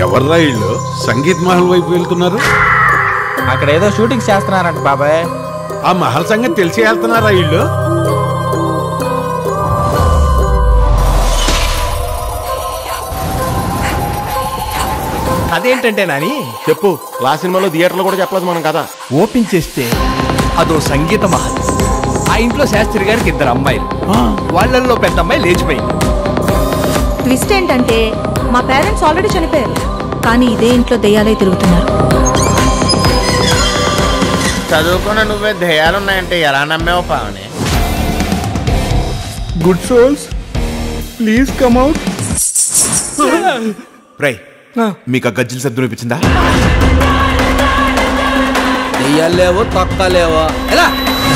ఎవర్రా ఇళ్ళు సంగీత్ మహల్ వైపు వెళ్తున్నారు అక్కడ ఏదో షూటింగ్ చేస్తున్నారంట బాబాయ్ ఆ మహల్ సంగతి తెలిసి వెళ్తున్నారా ఇళ్ళు అదేంటంటే నాని చెప్పు క్లాస్ సినిమాలో థియేటర్లో కూడా చెప్పలేదు మనం కదా ఓపెన్ చేస్తే అదో సంగీత మహల్ ఆ ఇంట్లో శాస్త్రి గారికి ఇద్దరు అమ్మాయిలు వాళ్ళల్లో పెద్ద అమ్మాయి లేచిపోయింది ట్విస్ట్ ఏంటంటే మా పేరెంట్స్ ఆల్రెడీ చనిపోయారు కానీ ఇదే ఇంట్లో దెయ్యాలే తిరుగుతున్నారు చదువుకున్న నువ్వే ధ్యేయాలున్నాయంటే ఎలా నమ్మేవు Pavani good souls please come out రై మీకు ఆ గజ్జిల శబ్దం వినిపించిందా దెయ్యాలేవో తొక్కలేవో ఎలా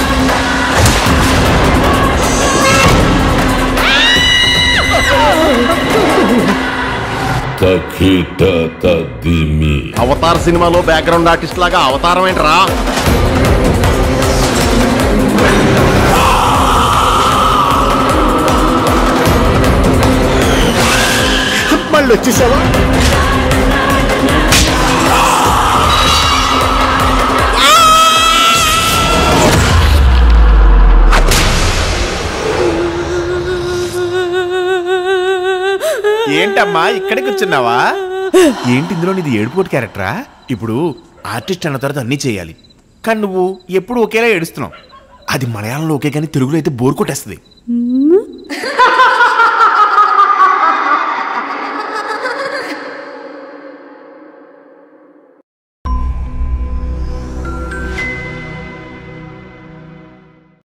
తఖిట తదిమి అవతార్ సినిమాలో బ్యాక్గ్రౌండ్ ఆర్టిస్ట్ లాగా అవతారం ఏంట్రా మళ్ళీ వచ్చేసావా ఏంటమ్మా ఇక్కడ కూర్చున్నావా ఏంటి ఇందులో నీది ఏడుపోటు క్యారెక్టరా ఇప్పుడు ఆర్టిస్ట్ అన్న తర్వాత అన్నీ చేయాలి కానీ నువ్వు ఎప్పుడు ఒకేలా ఏడుస్తున్నావు అది మలయాళంలో ఓకే కానీ తెలుగులో అయితే బోర్ కొట్టేస్తుంది